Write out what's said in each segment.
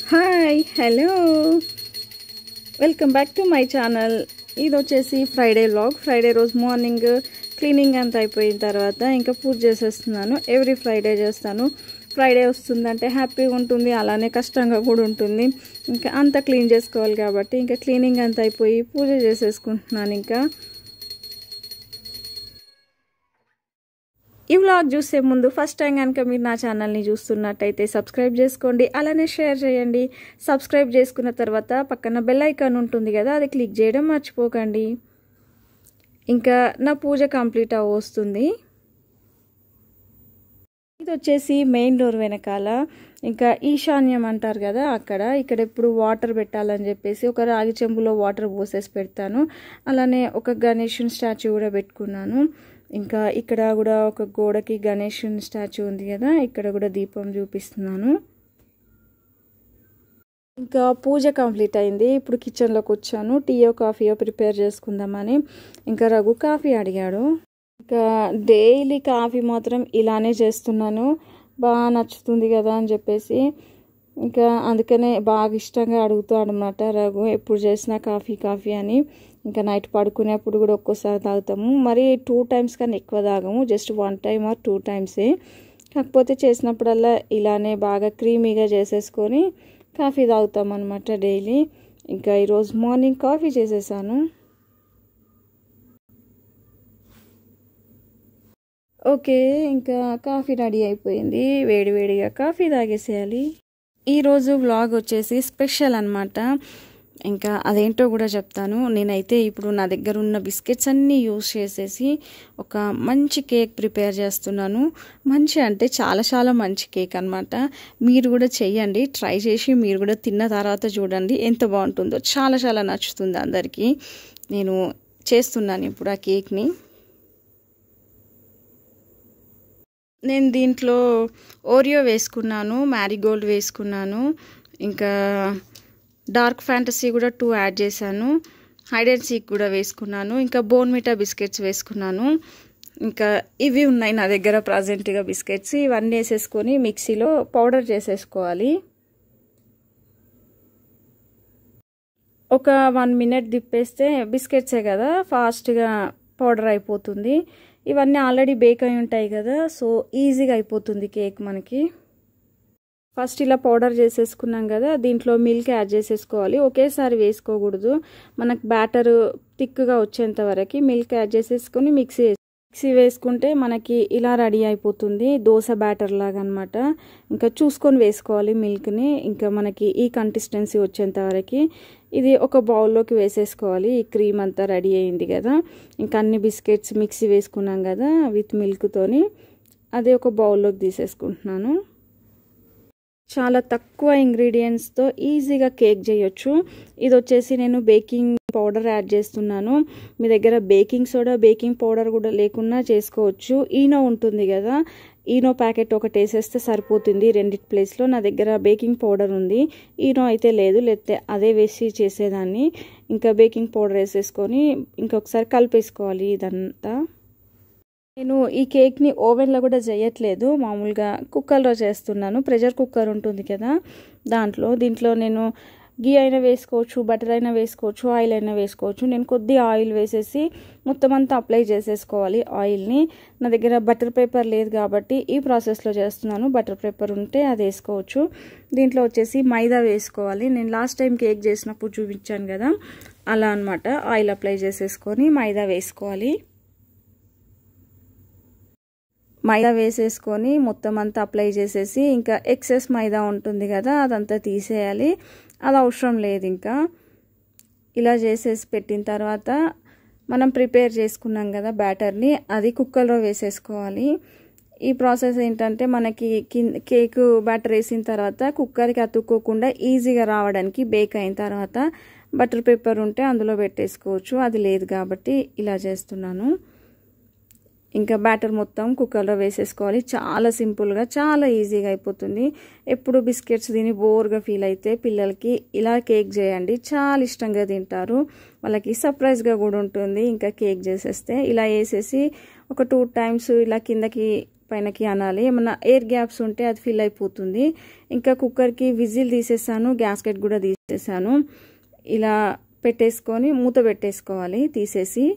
hi hello welcome back to my channel ఇది వచ్చేసి Friday vlog Friday రోజు morning cleaning అంతా అయిపోయిన తర్వాత ఇంకా పూజ చేసేస్తున్నాను ఎవ్రీ ఫ్రైడే చేస్తాను ఫ్రైడే వస్తుందంటే హ్యాపీగా ఉంటుంది అలానే కష్టంగా కూడా ఉంటుంది ఇంకా అంతా క్లీన్ చేసుకోవాలి కాబట్టి ఇంకా క్లీనింగ్ అంతా అయిపోయి పూజ చేసేసుకుంటున్నాను ఇంకా ఈ వ్లాగ్ చూసే ముందు ఫస్ట్ టైం కనుక మీరు నా ఛానల్ని చూస్తున్నట్టయితే సబ్స్క్రైబ్ చేసుకోండి అలానే షేర్ చేయండి సబ్స్క్రైబ్ చేసుకున్న తర్వాత పక్కన బెల్ ఐకాన్ ఉంటుంది కదా అది క్లిక్ చేయడం మర్చిపోకండి ఇంకా నా పూజ కంప్లీట్ వస్తుంది ఇది వచ్చేసి మెయిన్ డోర్ వెనకాల ఇంకా ఈశాన్యం అంటారు కదా అక్కడ ఇక్కడ ఎప్పుడు వాటర్ పెట్టాలని చెప్పేసి ఒక రాగి చెంబులో వాటర్ పోసేసి పెడతాను అలానే ఒక గణేషుని స్టాచ్యూ కూడా పెట్టుకున్నాను ఇంకా ఇక్కడ కూడా ఒక గోడకి గణేషుని స్టాచ్యూ ఉంది కదా ఇక్కడ కూడా దీపం చూపిస్తున్నాను ఇంకా పూజ కంప్లీట్ అయింది ఇప్పుడు కిచెన్లోకి వచ్చాను టీయో కాఫీయో ప్రిపేర్ చేసుకుందామని ఇంకా రఘు కాఫీ అడిగాడు ఇంకా డైలీ కాఫీ మాత్రం ఇలానే చేస్తున్నాను బాగా నచ్చుతుంది కదా అని చెప్పేసి ఇంకా అందుకనే బాగా ఇష్టంగా అడుగుతాడు అనమాట రఘు ఎప్పుడు చేసినా కాఫీ కాఫీ అని ఇంకా నైట్ పడుకునేప్పుడు కూడా ఒక్కోసారి తాగుతాము మరి టూ టైమ్స్ కన్నా ఎక్కువ తాగము just one time or two టైమ్సే కాకపోతే చేసినప్పుడల్లా ఇలానే బాగా క్రీమీగా చేసేసుకొని కాఫీ తాగుతాం అనమాట డైలీ ఇంకా ఈరోజు మార్నింగ్ కాఫీ చేసేసాను ఓకే ఇంకా కాఫీ రెడీ అయిపోయింది వేడివేడిగా కాఫీ తాగేసేయాలి ఈరోజు వ్లాగ్ వచ్చేసి స్పెషల్ అనమాట ఇంకా అదేంటో కూడా చెప్తాను నేనైతే ఇప్పుడు నా దగ్గర ఉన్న బిస్కెట్స్ అన్నీ యూస్ చేసేసి ఒక మంచి కేక్ ప్రిపేర్ చేస్తున్నాను మంచి అంటే చాలా చాలా మంచి కేక్ అనమాట మీరు కూడా చెయ్యండి ట్రై చేసి మీరు కూడా తిన్న తర్వాత చూడండి ఎంత బాగుంటుందో చాలా చాలా నచ్చుతుంది అందరికీ నేను చేస్తున్నాను ఇప్పుడు ఆ కేక్ని నేను దీంట్లో ఓరియో వేసుకున్నాను మ్యారీగోల్డ్ వేసుకున్నాను ఇంకా డార్క్ ఫ్యాంటసీ కూడా టూ యాడ్ చేశాను హైడ్ అండ్ సీక్ కూడా వేసుకున్నాను ఇంకా బోన్మిటా బిస్కెట్స్ వేసుకున్నాను ఇంకా ఇవి ఉన్నాయి నా దగ్గర ప్రజెంట్గా బిస్కెట్స్ ఇవన్నీ వేసేసుకొని మిక్సీలో పౌడర్ చేసేసుకోవాలి ఒక వన్ మినిట్ దిప్పేస్తే బిస్కెట్సే కదా ఫాస్ట్గా పౌడర్ అయిపోతుంది ఇవన్నీ ఆల్రెడీ బేక్ అయి ఉంటాయి కదా సో ఈజీగా అయిపోతుంది కేక్ మనకి ఫస్ట్ ఇలా పౌడర్ చేసేసుకున్నాం కదా దీంట్లో మిల్క్ యాడ్ చేసేసుకోవాలి ఒకేసారి వేసుకోకూడదు మనకు బ్యాటర్ థిక్గా వచ్చేంత వరకు మిల్క్ యాడ్ చేసేసుకొని మిక్సీ మిక్సీ వేసుకుంటే మనకి ఇలా రెడీ అయిపోతుంది దోశ బ్యాటర్ లాగా అనమాట ఇంకా చూసుకొని వేసుకోవాలి మిల్క్ని ఇంకా మనకి ఈ కన్సిస్టెన్సీ వచ్చేంత వరకు ఇది ఒక బౌల్లోకి వేసేసుకోవాలి ఈ క్రీమ్ అంతా రెడీ అయింది కదా ఇంకా అన్ని బిస్కెట్స్ మిక్సీ వేసుకున్నాం కదా విత్ మిల్క్తోని అదే ఒక బౌల్లోకి తీసేసుకుంటున్నాను చాలా తక్కువ ఇంగ్రీడియంట్స్తో ఈజీగా కేక్ చేయొచ్చు ఇది వచ్చేసి నేను బేకింగ్ పౌడర్ యాడ్ చేస్తున్నాను మీ దగ్గర బేకింగ్ సోడా బేకింగ్ పౌడర్ కూడా లేకుండా చేసుకోవచ్చు ఈనో ఉంటుంది కదా ఈనో ప్యాకెట్ ఒకటి వేసేస్తే సరిపోతుంది రెండిటి ప్లేస్లో నా దగ్గర బేకింగ్ పౌడర్ ఉంది ఈనో అయితే లేదు లేకపోతే అదే వేసి చేసేదాన్ని ఇంకా బేకింగ్ పౌడర్ వేసేసుకొని ఇంకొకసారి కలిపేసుకోవాలి ఇదంతా నేను ఈ కేక్ని ఓవెన్లో కూడా చేయట్లేదు మామూలుగా కుక్కర్లో చేస్తున్నాను ప్రెషర్ కుక్కర్ ఉంటుంది కదా దాంట్లో దీంట్లో నేను గీ అయినా వేసుకోవచ్చు బటర్ అయినా వేసుకోవచ్చు ఆయిల్ అయినా వేసుకోవచ్చు నేను కొద్ది ఆయిల్ వేసేసి మొత్తం అంతా అప్లై చేసేసుకోవాలి ఆయిల్ని నా దగ్గర బటర్ పేపర్ లేదు కాబట్టి ఈ ప్రాసెస్లో చేస్తున్నాను బటర్ పేపర్ ఉంటే అది వేసుకోవచ్చు దీంట్లో వచ్చేసి మైదా వేసుకోవాలి నేను లాస్ట్ టైం కేక్ చేసినప్పుడు చూపించాను కదా అలా అనమాట ఆయిల్ అప్లై చేసేసుకొని మైదా వేసుకోవాలి మైదా వేసేసుకొని మొత్తం అంతా అప్లై చేసేసి ఇంకా ఎక్సెస్ మైదా ఉంటుంది కదా అదంతా తీసేయాలి అది అవసరం లేదు ఇంకా ఇలా చేసేసి పెట్టిన తర్వాత మనం ప్రిపేర్ చేసుకున్నాం కదా బ్యాటర్ని అది కుక్కర్లో వేసేసుకోవాలి ఈ ప్రాసెస్ ఏంటంటే మనకి కేక్ బ్యాటర్ వేసిన తర్వాత కుక్కర్కి అతుక్కోకుండా ఈజీగా రావడానికి బేక్ అయిన తర్వాత బటర్ పేపర్ ఉంటే అందులో పెట్టేసుకోవచ్చు అది లేదు కాబట్టి ఇలా చేస్తున్నాను ఇంకా బ్యాటర్ మొత్తం కుక్కర్లో వేసేసుకోవాలి చాలా సింపుల్గా చాలా ఈజీగా అయిపోతుంది ఎప్పుడు బిస్కెట్స్ తిని బోర్గా ఫీల్ అయితే పిల్లలకి ఇలా కేక్ చేయండి చాలా ఇష్టంగా తింటారు వాళ్ళకి సర్ప్రైజ్గా కూడా ఉంటుంది ఇంకా కేక్ చేసేస్తే ఇలా వేసేసి ఒక టూ టైమ్స్ ఇలా కిందకి పైనకి అనాలి ఏమన్నా ఎయిర్ గ్యాప్స్ ఉంటే అది ఫిల్ అయిపోతుంది ఇంకా కుక్కర్కి విజిల్ తీసేసాను గ్యాస్కెట్ కూడా తీసేసాను ఇలా పెట్టేసుకొని మూత పెట్టేసుకోవాలి తీసేసి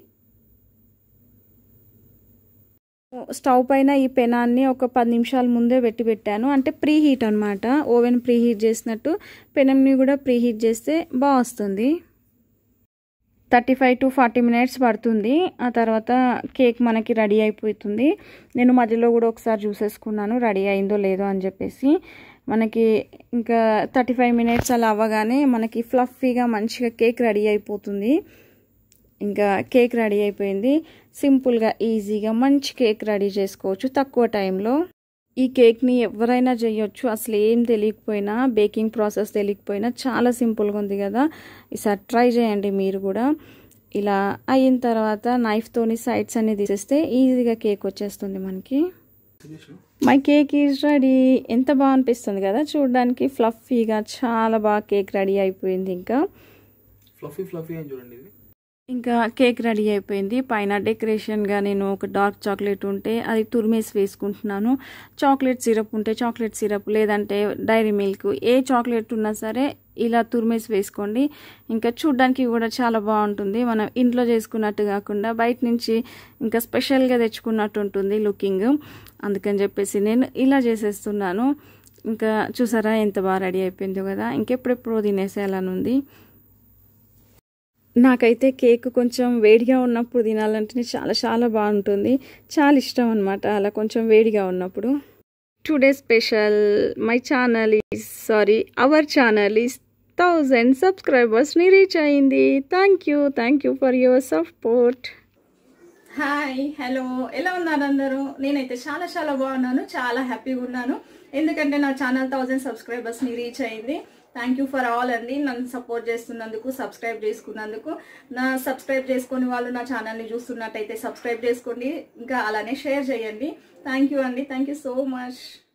స్టవ్ పైన ఈ పెనాన్ని ఒక పది నిమిషాల ముందే పెట్టి పెట్టాను అంటే ప్రీ హీట్ అనమాట ఓవెన్ ప్రీ హీట్ చేసినట్టు పెనంని కూడా ప్రీ హీట్ చేస్తే బాగా వస్తుంది thirty five to forty minutes పడుతుంది ఆ తర్వాత కేక్ మనకి రెడీ అయిపోతుంది నేను మధ్యలో కూడా ఒకసారి చూసేసుకున్నాను రెడీ అయిందో లేదో అని చెప్పేసి మనకి ఇంకా థర్టీ ఫైవ్ మినిట్స్ అలా అవ్వగానే మనకి ఫ్లఫీగా మంచిగా కేక్ రెడీ అయిపోతుంది ఇంకా కేక్ రెడీ అయిపోయింది సింపుల్గా ఈజీగా మంచి కేక్ రెడీ చేసుకోవచ్చు తక్కువ టైంలో ఈ కేక్ని ఎవరైనా చేయొచ్చు అసలు ఏం తెలియకపోయినా బేకింగ్ ప్రాసెస్ తెలియకపోయినా చాలా సింపుల్గా ఉంది కదా ఈసారి ట్రై చేయండి మీరు కూడా ఇలా అయిన తర్వాత నైఫ్తోని సైడ్స్ అన్ని తీసేస్తే ఈజీగా కేక్ వచ్చేస్తుంది మనకి మై కేక్ ఈజ్ రెడీ ఎంత బాగా అనిపిస్తుంది కదా చూడడానికి ఫ్లఫీగా చాలా బాగా కేక్ రెడీ అయిపోయింది ఇంకా ఫ్లఫీ ఫ్లఫీ అని చూడండి ఇది ఇంకా కేక్ రెడీ అయిపోయింది పైన డెకరేషన్గా నేను ఒక డార్క్ చాక్లెట్ ఉంటే అది తురిమేసి వేసుకుంటున్నాను చాక్లెట్ సిరప్ ఉంటే చాక్లెట్ సిరప్ లేదంటే డైరీ మిల్క్ ఏ చాక్లెట్ ఉన్నా సరే ఇలా తురిమేసి వేసుకోండి ఇంకా చూడ్డానికి కూడా చాలా బాగుంటుంది మనం ఇంట్లో చేసుకున్నట్టు కాకుండా బయట నుంచి ఇంకా స్పెషల్గా తెచ్చుకున్నట్టు ఉంటుంది లుకింగ్ అందుకని చెప్పేసి నేను ఇలా చేసేస్తున్నాను ఇంకా చూసారా ఎంత బాగా రెడీ అయిపోయిందో కదా ఇంకెప్పుడెప్పుడో తినేసేయాలని ఉంది నాకైతే కేక్ కొంచెం వేడిగా ఉన్నప్పుడు తినాలంటే చాలా చాలా బాగుంటుంది చాలా ఇష్టం అనమాట అలా కొంచెం వేడిగా ఉన్నప్పుడు today special my channel is sorry our channel is thousand సబ్స్క్రైబర్స్ని రీచ్ అయింది thank you thank you for your support hi hello ఎలా ఉన్నారు అందరూ నేనైతే చాలా చాలా బాగున్నాను చాలా హ్యాపీగా ఉన్నాను ఎందుకంటే నా ఛానల్ థౌజండ్ సబ్స్క్రైబర్స్ని రీచ్ అయింది థ్యాంక్ యూ ఫర్ ఆల్ అండి నన్ను సపోర్ట్ చేస్తున్నందుకు సబ్స్క్రైబ్ చేసుకున్నందుకు నా సబ్స్క్రైబ్ చేసుకుని వాళ్ళు నా ఛానల్ని చూస్తున్నట్టయితే సబ్స్క్రైబ్ చేసుకోండి ఇంకా అలానే షేర్ చేయండి థ్యాంక్ యూ అండి థ్యాంక్ యూ సో మచ్